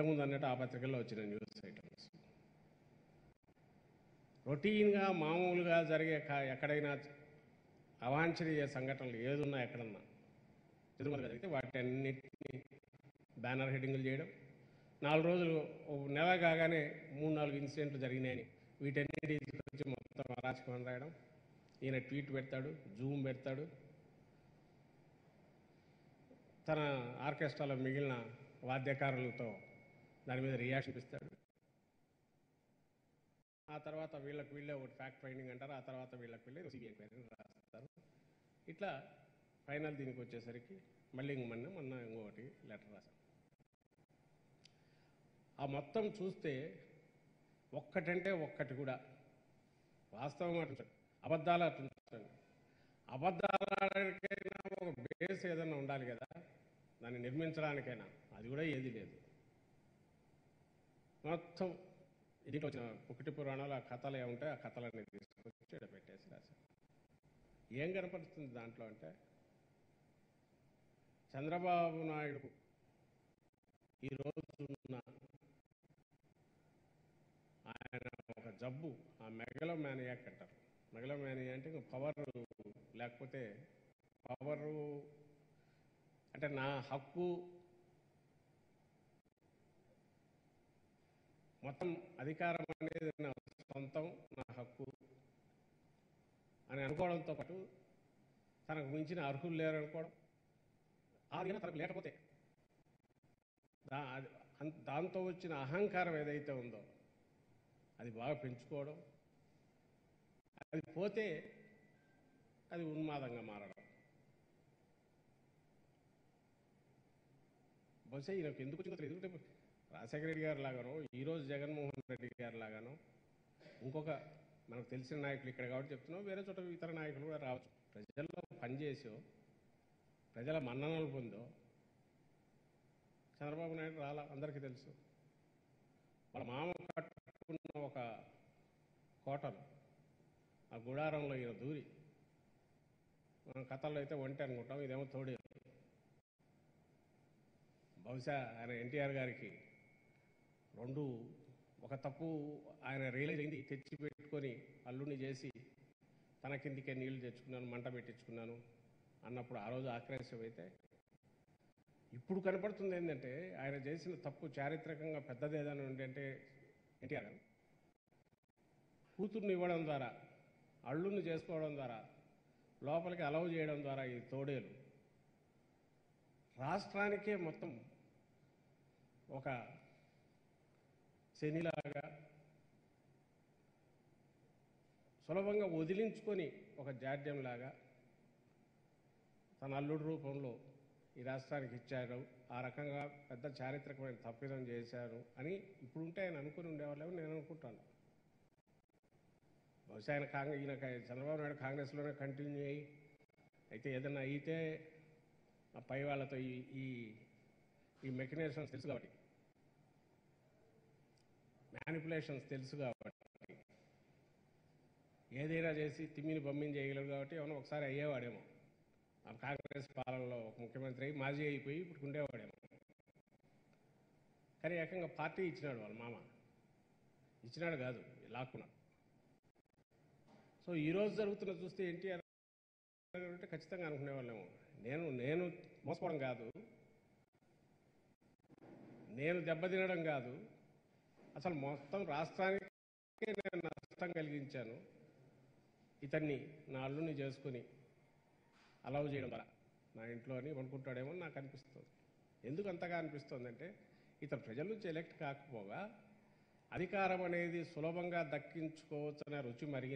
ఇంతకుముందు అన్నట్టు ఆ పత్రికల్లో వచ్చిన న్యూస్ ఐటమ్స్ రొటీన్గా మామూలుగా జరిగే కా- ఎక్కడైనా అవాంఛనీయ సంఘటనలు ఏదున్నా ఎక్కడన్నా తిరుమల జరిగితే వాటి అన్నిటినీ బ్యానర్ హెడ్డింగ్లు చేయడం నాలుగు రోజులు ఓ నెల కాగానే మూడు నాలుగు ఇన్సిడెంట్లు జరిగినాయని వీటన్నిటి గురించి మొత్తం అరాచకం రాయడం ఈయన ట్వీట్ పెడతాడు జూమ్ పెడతాడు తన ఆర్కెస్ట్రాలో మిగిలిన వాద్యకారులతో దాని మీద రియాక్షన్ ఇస్తాడు ఆ తర్వాత వీళ్ళకి వీళ్ళే ఒకటి ఫ్యాక్ట్ ఫైండింగ్ అంటారు ఆ తర్వాత వీళ్ళకి వీళ్ళే సిబిఐ ఎంక్వైరీ రాస్తారు ఇట్లా ఫైనల్ దీనికి వచ్చేసరికి మళ్ళీ ఇంక మొన్న మొన్న ఇంకొకటి లెటర్ రాశాం ఆ మొత్తం చూస్తే ఒక్కటంటే ఒక్కటి కూడా వాస్తవం అటుంచండి అబద్ధాలు అటుంచండి అబద్ధాలు ఆడడానికైనా ఒక బేస్ ఏదైనా ఉండాలి కదా దాన్ని నిర్మించడానికైనా అది కూడా ఏది లేదు మొత్తం దీంట్లో వచ్చిన ఒకటి పురాణాలు ఆ కథలు ఏముంటాయి ఆ కథలన్నీ తీసుకొచ్చి ఈడ పెట్టేసి రాశారు ఏం కనపడుతుంది దాంట్లో అంటే చంద్రబాబు నాయుడు ఈ రోజున్న ఆయన ఒక జబ్బు ఆ మెగలో మ్యానియాక్ అంటారు మెగలో మ్యానియా అంటే పవర్ లేకపోతే పవరు అంటే నా హక్కు మొత్తం అధికారం అనేది నా సొంతం నా హక్కు అని అనుకోవడంతో పాటు తనకు మించిన అర్హులు లేరు అనుకోవడం అది తనకు లేకపోతే దా అది అన్- దాంతో వచ్చిన అహంకారం ఏదైతే ఉందో అది బాగా పెంచుకోవడం అది పోతే అది ఉన్మాదంగా మారడం బహుశా ఈయనకు ఎందుకు వచ్చిందో తెలియదు ఎందుకంటే రాజశేఖర రెడ్డి గారు లాగానో ఈరోజు జగన్మోహన్ రెడ్డి గారు లాగానో ఇంకొక మనకు తెలిసిన నాయకులు ఇక్కడ కాబట్టి చెప్తున్నాం వేరే చోట ఇతర నాయకులు కూడా రావచ్చు ప్రజల్లో పనిచేసో ప్రజల మన్ననలు పొందో చంద్రబాబు నాయుడు రాలా అందరికీ తెలుసు వాళ్ళ మామ కట్టుకున్న ఒక కోటలు ఆ గుడారంలో ఈయన దూరి మనం కథల్లో అయితే ఒంటి అనుకుంటాం ఇదేమో తోడే బహుశా ఆయన ఎన్టీఆర్ గారికి రెండు ఒక తప్పు ఆయన రియలైజ్ అయింది తెచ్చి పెట్టుకొని అల్లుని చేసి తన కిందికే నీళ్లు తెచ్చుకున్నాను మంట పెట్టించుకున్నాను అన్నప్పుడు ఆ రోజు ఆక్రోశం అయితే ఇప్పుడు కనపడుతుంది ఏంటంటే ఆయన చేసిన తప్పు చారిత్రకంగా పెద్దది ఏదైనా ఉంది అంటే ఎన్టీఆర్ గారు కూతుర్ని ఇవ్వడం ద్వారా అల్లుని చేసుకోవడం ద్వారా లోపలికి అలవ్ చేయడం ద్వారా ఈ తోడేలు రాష్ట్రానికే మొత్తం ఒక శనిలాగా సులభంగా వదిలించుకొని ఒక జాడ్యంలాగా తన అల్లుడు రూపంలో ఈ రాష్ట్రానికి ఇచ్చారు ఆ రకంగా పెద్ద చారిత్రకమైన తప్పిదం చేశారు అని ఇప్పుడు ఉంటే ఆయన అనుకుని ఉండేవాళ్ళేమో నేను అనుకుంటాను బహుశా ఆయన కాంగ్రెస్ ఈయన కా- చంద్రబాబు నాయుడు కాంగ్రెస్లోనే కంటిన్యూ అయ్యి అయితే ఏదైనా అయితే ఆ పై వాళ్ళతో ఈ ఈ ఈ మెకనైజేషన్స్ తెలుసు కాబట్టి మ్యానిపులేషన్స్ తెలుసు కాబట్టి ఏదైనా చేసి తిమ్మిని బొమ్మిని చేయగలరు కాబట్టి ఏమన్నా ఒకసారి అయ్యేవాడేమో ఆ కాంగ్రెస్ పాలనలో ఒక ముఖ్యమంత్రి అయ్యి మాజీ అయిపోయి ఇప్పుడు ఉండేవాడేమో కానీ ఏకంగా పార్టీ ఇచ్చినాడు వాళ్ళ మామ ఇచ్చినాడు కాదు లాక్కున్నాడు సో ఈ రోజు జరుగుతున్న చూస్తే ఎన్టీఆర్ అంటే ఖచ్చితంగా అనుకునే వాళ్ళేమో నేను నేను మోసపోవడం కాదు నేను దెబ్బతినడం కాదు అసలు మొత్తం రాష్ట్రానికే నేను నష్టం కలిగించాను ఇతన్ని నా అల్లుని చేసుకుని అలౌ చేయడం ద్వారా నా ఇంట్లో అని అనుకుంటాడేమో అని నాకు అనిపిస్తుంది ఎందుకు అంతగా అనిపిస్తుందంటే ఇతను ప్రజల నుంచి ఎలక్ట్ కాకపోగా అధికారం అనేది సులభంగా దక్కించుకోవచ్చనే రుచి మరిగి